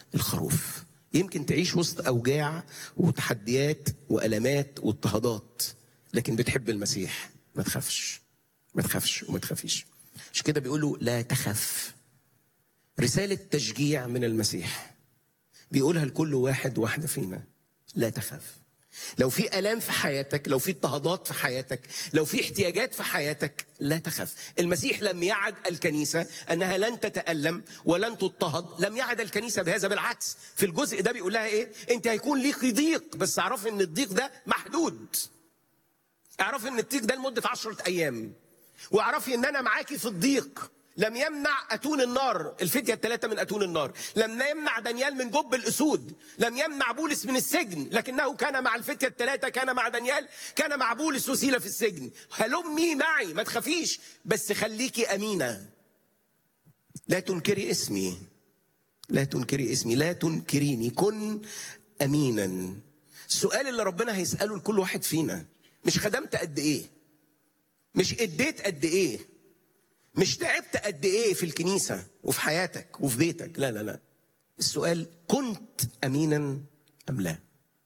الخروف يمكن تعيش وسط اوجاع وتحديات والامات واضطهادات لكن بتحب المسيح ما تخافش ما تخافش وما تخافيش مش كده بيقولوا لا تخف رسالة تشجيع من المسيح بيقولها لكل واحد واحدة فينا لا تخاف لو في آلام في حياتك لو في اضطهادات في حياتك لو في احتياجات في حياتك لا تخف المسيح لم يعد الكنيسة أنها لن تتألم ولن تضطهد لم يعد الكنيسة بهذا بالعكس في الجزء ده بيقول لها إيه أنت هيكون ليك ضيق بس اعرف أن الضيق ده محدود اعرفي ان الضيق ده لمده عشرة ايام واعرفي ان انا معاكي في الضيق لم يمنع اتون النار الفتيه الثلاثه من اتون النار لم يمنع دانيال من جب الاسود لم يمنع بولس من السجن لكنه كان مع الفتيه الثلاثه كان مع دانيال كان مع بولس وسيله في السجن هلمي معي ما تخافيش بس خليكي امينه لا تنكري اسمي لا تنكري اسمي لا تنكريني كن امينا السؤال اللي ربنا هيساله لكل واحد فينا مش خدمت قد ايه مش اديت قد ايه مش تعبت قد ايه في الكنيسه وفي حياتك وفي بيتك لا لا لا السؤال كنت امينا ام لا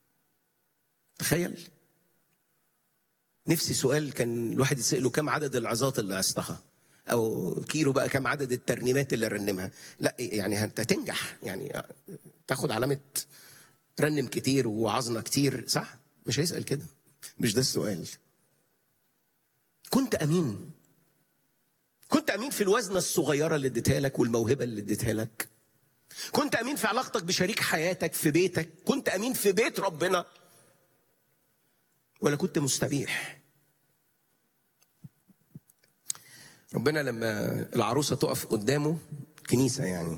تخيل نفسي سؤال كان الواحد يسأله كم عدد العظات اللي عزتها او كيلو بقى كم عدد الترنيمات اللي رنمها لا يعني انت تنجح يعني تاخد علامه رنم كتير وعظنا كتير صح مش هيسأل كده مش ده السؤال كنت امين كنت امين في الوزنه الصغيره اللي اديتها لك والموهبه اللي اديتها لك كنت امين في علاقتك بشريك حياتك في بيتك كنت امين في بيت ربنا ولا كنت مستبيح ربنا لما العروسه تقف قدامه كنيسه يعني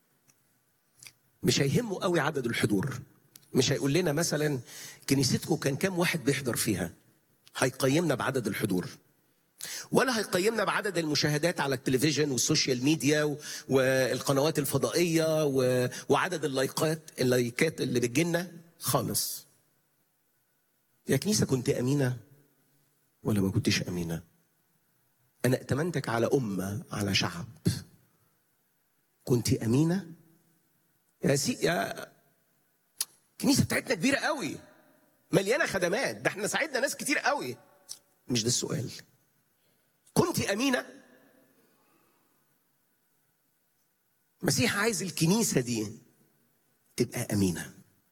مش هيهمه قوي عدد الحضور مش هيقول لنا مثلا كنيستكم كان كام واحد بيحضر فيها هيقيمنا بعدد الحضور ولا هيقيمنا بعدد المشاهدات على التلفزيون والسوشيال ميديا والقنوات الفضائيه وعدد اللايكات اللايكات اللي بتجينا خالص يا كنيسه كنت امينه ولا ما كنتش امينه انا ائتمنتك على امه على شعب كنت امينه يا سي يا الكنيسه بتاعتنا كبيره قوي مليانه خدمات ده احنا ساعدنا ناس كتير قوي مش ده السؤال كنت امينه المسيح عايز الكنيسه دي تبقى امينه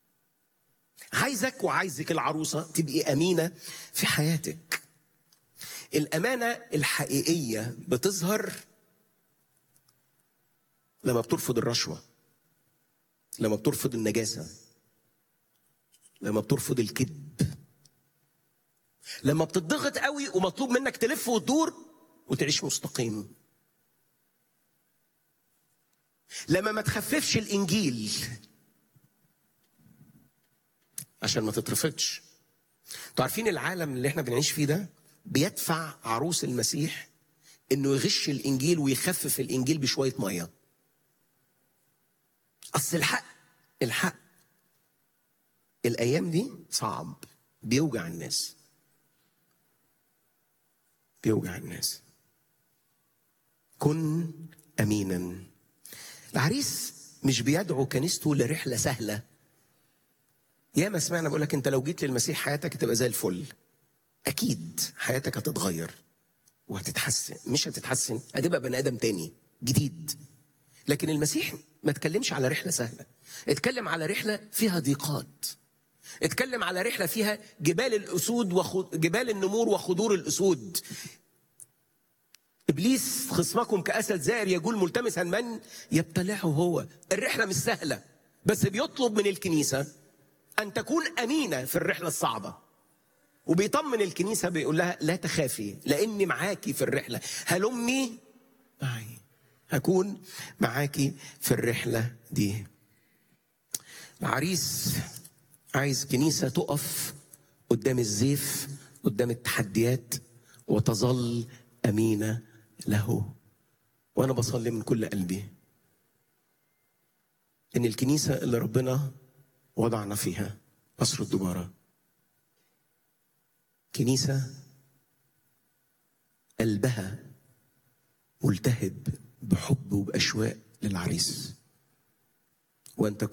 عايزك وعايزك العروسه تبقي امينه في حياتك الامانه الحقيقيه بتظهر لما بترفض الرشوه لما بترفض النجاسه لما بترفض الكذب لما بتضغط قوي ومطلوب منك تلف وتدور وتعيش مستقيم لما ما تخففش الانجيل عشان ما تترفضش انتوا عارفين العالم اللي احنا بنعيش فيه ده بيدفع عروس المسيح انه يغش الانجيل ويخفف الانجيل بشويه ميه اصل الحق الحق الايام دي صعب بيوجع الناس بيوجع الناس كن امينا العريس مش بيدعو كنيسته لرحله سهله يا ما سمعنا بقول لك انت لو جيت للمسيح حياتك هتبقى زي الفل اكيد حياتك هتتغير وهتتحسن مش هتتحسن هتبقى بني ادم تاني جديد لكن المسيح ما اتكلمش على رحله سهله اتكلم على رحله فيها ضيقات اتكلم على رحله فيها جبال الاسود وخد... جبال النمور وخضور الاسود ابليس خصمكم كاسد زائر يقول ملتمسا من يبتلعه هو الرحله مش سهله بس بيطلب من الكنيسه ان تكون امينه في الرحله الصعبه وبيطمن الكنيسه بيقول لها لا تخافي لاني معاكي في الرحله هلمي معي هكون معاكي في الرحله دي العريس عايز كنيسة تقف قدام الزيف قدام التحديات وتظل أمينة له وأنا بصلي من كل قلبي إن الكنيسة اللي ربنا وضعنا فيها مصر الدبارة كنيسة قلبها ملتهب بحب وبأشواق للعريس وأن تكون